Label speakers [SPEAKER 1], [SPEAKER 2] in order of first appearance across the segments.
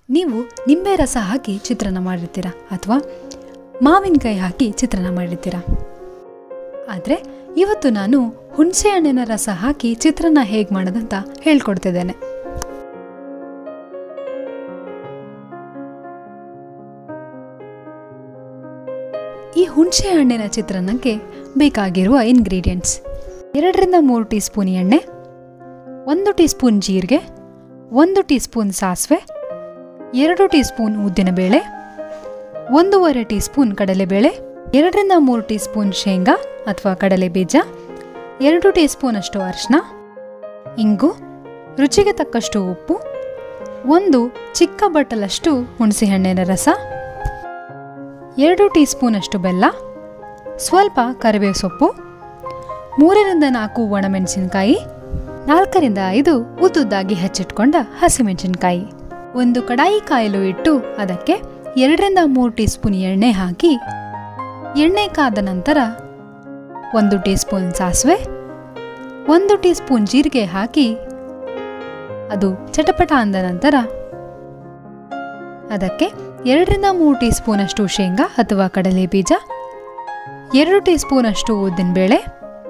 [SPEAKER 1] ನೀವು ನಿಂಬೆ ರಸ ಹಾಕಿ ಚಿತ್ರಾನ್ನ ಮಾಡಿರ್ತೀರಾ ಅಥವಾ ಮಾವಿನಕಾಯಿ ಹಾಕಿ ಚಿತ್ರಾನ್ನ ಮಾಡಿರ್ತೀರಾ ಆದರೆ ಇವತ್ತು ನಾನು ಹುಣಸೆ ಹಣ್ಣಿನ ರಸ ಹಾಕಿ ಚಿತ್ರಾನ್ನ ಹೇಗೆ ಮಾಡೋದಂತ ಹೇಳ್ಕೊಡ್ತಿದ್ದೇನೆ ಈ ಹುಣಸೆ ಹಣ್ಣಿನ ಚಿತ್ರಾನ್ನಕ್ಕೆ ಬೇಕಾಗಿರುವ ಇಂಗ್ರೀಡಿಯೆಂಟ್ಸ್ ಎರಡರಿಂದ ಮೂರು ಟೀ ಸ್ಪೂನ್ ಎಣ್ಣೆ ಒಂದು ಟೀ ಸ್ಪೂನ್ ಜೀರಿಗೆ ಒಂದು ಟೀ ಸ್ಪೂನ್ ಸಾಸಿವೆ ಎರಡು ಟೀ ಸ್ಪೂನ್ ಉದ್ದಿನಬೇಳೆ ಒಂದೂವರೆ ಟೀ ಸ್ಪೂನ್ ಕಡಲೆಬೇಳೆ ಎರಡರಿಂದ ಮೂರು ಟೀ ಸ್ಪೂನ್ ಶೇಂಗಾ ಅಥವಾ ಕಡಲೆ ಬೀಜ ಎರಡು ಟೀ ಸ್ಪೂನ್ ಅಷ್ಟು ಅರಿಶಿನ ಇಂಗು ರುಚಿಗೆ ತಕ್ಕಷ್ಟು ಉಪ್ಪು ಒಂದು ಚಿಕ್ಕ ಬಟ್ಟಲಷ್ಟು ಹುಣಸೆಹಣ್ಣಿನ ರಸ ಎರಡು ಟೀ ಸ್ಪೂನಷ್ಟು ಬೆಲ್ಲ ಸ್ವಲ್ಪ ಕರಿಬೇವು ಸೊಪ್ಪು ಮೂರರಿಂದ ನಾಲ್ಕು ಒಣಮೆಣಸಿನಕಾಯಿ ನಾಲ್ಕರಿಂದ ಐದು ಉದ್ದುದ್ದಾಗಿ ಹೆಚ್ಚಿಟ್ಕೊಂಡ ಹಸಿಮೆಣಸಿನಕಾಯಿ ಒಂದು ಕಡಾಯಿ ಕಾಯಲು ಇಟ್ಟು ಅದಕ್ಕೆ ಎರಡರಿಂದ ಮೂರು ಟೀ ಸ್ಪೂನ್ ಎಣ್ಣೆ ಹಾಕಿ ಎಣ್ಣೆ ಕಾದ ನಂತರ ಒಂದು ಟೀ ಸ್ಪೂನ್ ಸಾಸಿವೆ ಒಂದು ಟೀ ಸ್ಪೂನ್ ಜೀರಿಗೆ ಹಾಕಿ ಅದು ಚಟಪಟ ಅಂದ ನಂತರ ಅದಕ್ಕೆ ಎರಡರಿಂದ ಮೂರು ಟೀ ಸ್ಪೂನಷ್ಟು ಶೇಂಗಾ ಅಥವಾ ಕಡಲೆ ಬೀಜ ಎರಡು ಟೀ ಸ್ಪೂನಷ್ಟು ಉದ್ದಿನಬೇಳೆ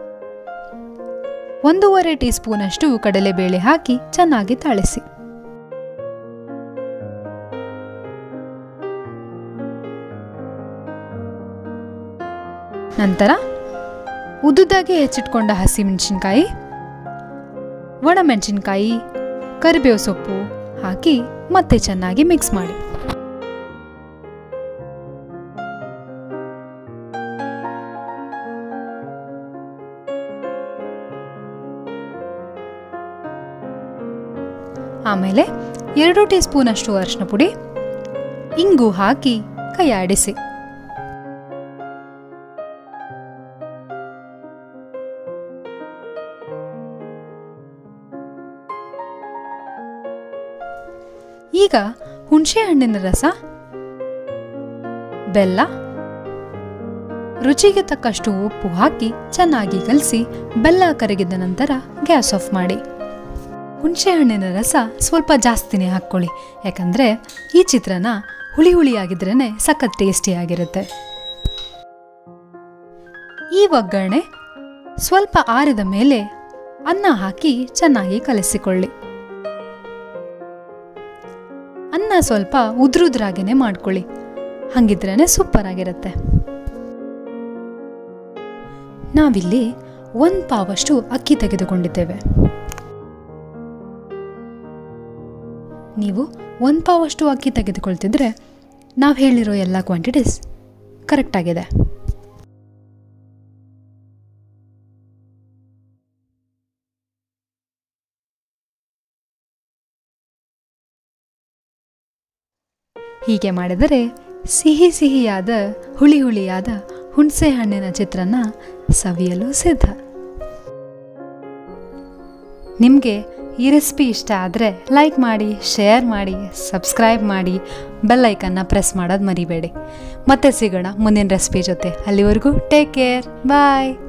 [SPEAKER 1] ಒಂದೂವರೆ ಟೀ ಸ್ಪೂನಷ್ಟು ಕಡಲೆಬೇಳೆ ಹಾಕಿ ಚೆನ್ನಾಗಿ ತಾಳಿಸಿ ನಂತರ ಉದ್ದುದಾಗಿ ಹೆಚ್ಚಿಟ್ಕೊಂಡ ಹಸಿಮೆಣಸಿನ್ಕಾಯಿ ಒಣಮೆಣಸಿನ್ಕಾಯಿ ಕರಿಬೇವು ಸೊಪ್ಪು ಹಾಕಿ ಮತ್ತೆ ಚೆನ್ನಾಗಿ ಮಿಕ್ಸ್ ಮಾಡಿ ಆಮೇಲೆ ಎರಡು ಟೀ ಸ್ಪೂನಷ್ಟು ಅರಿಶಿನ ಪುಡಿ ಇಂಗು ಹಾಕಿ ಕೈಯಾಡಿಸಿ ಈಗ ಹುಣಸೆ ಹಣ್ಣಿನ ರಸ ಬೆಲ್ಲ ರುಚಿಗೆ ತಕ್ಕಷ್ಟು ಉಪ್ಪು ಹಾಕಿ ಚೆನ್ನಾಗಿ ಕಲಸಿ ಬೆಲ್ಲ ಕರಗಿದ ನಂತರ ಗ್ಯಾಸ್ ಆಫ್ ಮಾಡಿ ಹುಣಸೆ ಹಣ್ಣಿನ ರಸ ಸ್ವಲ್ಪ ಜಾಸ್ತಿನೇ ಹಾಕ್ಕೊಳ್ಳಿ ಯಾಕಂದರೆ ಈ ಚಿತ್ರಾನ್ನ ಹುಳಿ ಹುಳಿಯಾಗಿದ್ರೇ ಸಖತ್ ಟೇಸ್ಟಿಯಾಗಿರುತ್ತೆ ಈ ಒಗ್ಗರಣೆ ಸ್ವಲ್ಪ ಆರಿದ ಮೇಲೆ ಅನ್ನ ಹಾಕಿ ಚೆನ್ನಾಗಿ ಕಲಿಸಿಕೊಳ್ಳಿ ಅನ್ನ ಸ್ವಲ್ಪ ಉದ್ರುದ್ರಾಗೇನೆ ಮಾಡ್ಕೊಳ್ಳಿ ಹಂಗಿದ್ರೇ ಸೂಪರ್ ಆಗಿರುತ್ತೆ ನಾವಿಲ್ಲಿ ಒಂದು ಪಾವಷ್ಟು ಅಕ್ಕಿ ತೆಗೆದುಕೊಂಡಿದ್ದೇವೆ ನೀವು ಒಂದು ಪಾವಷ್ಟು ಅಕ್ಕಿ ತೆಗೆದುಕೊಳ್ತಿದ್ರೆ ನಾವು ಹೇಳಿರೋ ಎಲ್ಲ ಕ್ವಾಂಟಿಟೀಸ್ ಕರೆಕ್ಟಾಗಿದೆ ಹೀಗೆ ಮಾಡಿದರೆ ಸಿಹಿ ಸಿಹಿಯಾದ ಹುಳಿ ಹುಳಿಯಾದ ಹುಣಸೆ ಹಣ್ಣಿನ ಚಿತ್ರಾನ್ನ ಸವಿಯಲು ಸಿದ್ಧ ನಿಮಗೆ ಈ ರೆಸಿಪಿ ಇಷ್ಟ ಆದರೆ ಲೈಕ್ ಮಾಡಿ ಶೇರ್ ಮಾಡಿ ಸಬ್ಸ್ಕ್ರೈಬ್ ಮಾಡಿ ಬೆಲ್ಲೈಕನ್ನ ಪ್ರೆಸ್ ಮಾಡೋದು ಮರಿಬೇಡಿ ಮತ್ತೆ ಸಿಗೋಣ ಮುಂದಿನ ರೆಸಿಪಿ ಜೊತೆ ಅಲ್ಲಿವರೆಗೂ ಟೇಕ್ ಕೇರ್ ಬಾಯ್